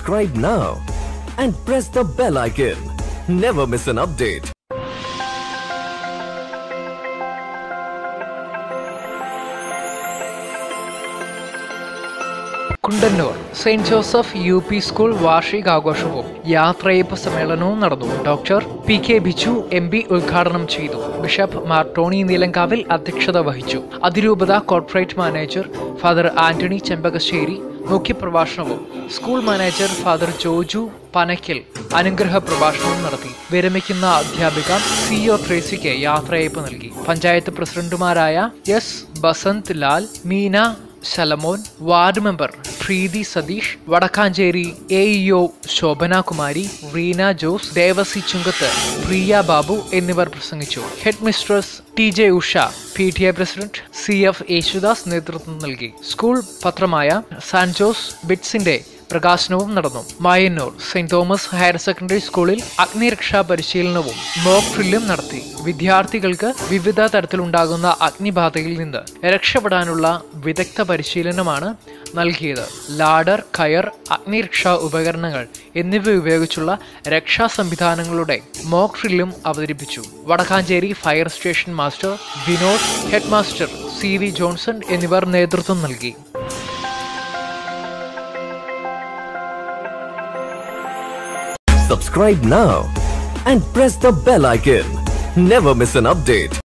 Subscribe now and press the bell icon. Never miss an update. Kundannoor Saint Joseph U P school വാർഷികാഘോഷവും യാത്രയപ്പ് സമ്മേളനവും നടന്നു doctor P K Biju M P ഉദ്ഘാടനം ചെയ്തു bishop Mar Tony Neelankavil അധ്യക്ഷത വഹിച്ചു അതിരൂപത corporate manager father Antony Chempakassery മുഖ്യപ്രഭാഷണവും school manager father Joju Panakkal അനുഗ്രഹ പ്രഭാഷണവും നടത്തി വിരമിക്കുന്ന അധ്യാപിക സി ഒ ട്രേസിക്ക് യാത്രയപ്പ് നൽകി പഞ്ചായത്ത് പ്രസിഡന്റുമാരായ S Basant Lal Meena Shalamon ward member Preethi Satheesh Vadakkanchery A EO Shobhana Reena Jose Devasi Chunkath Priya Babu എന്നിവർ പ്രസംഗിച്ചു headmistress T J Usha P T A president C F Yesudas നേതൃത്വം നൽകി സ്കൂൾ പത്രമായ സാൻ ജോസ് ബിറ്റ്സിന്റെ പ്രകാശനവും നടന്നു Mayannur Saint Thomas higher secondary സ്കൂളിൽ അഗ്നിരക്ഷാ പരിശീലനവും മോക്ക് ഡ്രില്ലും നടത്തി വിദ്യാർത്ഥികൾക്ക് വിവിധ തരത്തിലുണ്ടാകുന്ന അഗ്നിബാധയിൽ നിന്ന് രക്ഷപ്പെടാനുള്ള വിദഗ്ധ പരിശീലനമാണ് നൽകിയത് ലാഡർ കയർ അഗ്നിരക്ഷാ ഉപകരണങ്ങൾ എന്നിവ ഉപയോഗിച്ചുള്ള രക്ഷാ സംവിധാനങ്ങളുടെ മോക്ക് ഡ്രില്ലും അവതരിപ്പിച്ചു Vadakkanchery fire station master Vinod headmaster C V Johnson എന്നിവർ നേതൃത്വം നൽകി Subscribe now and press the bell icon. Never miss an update.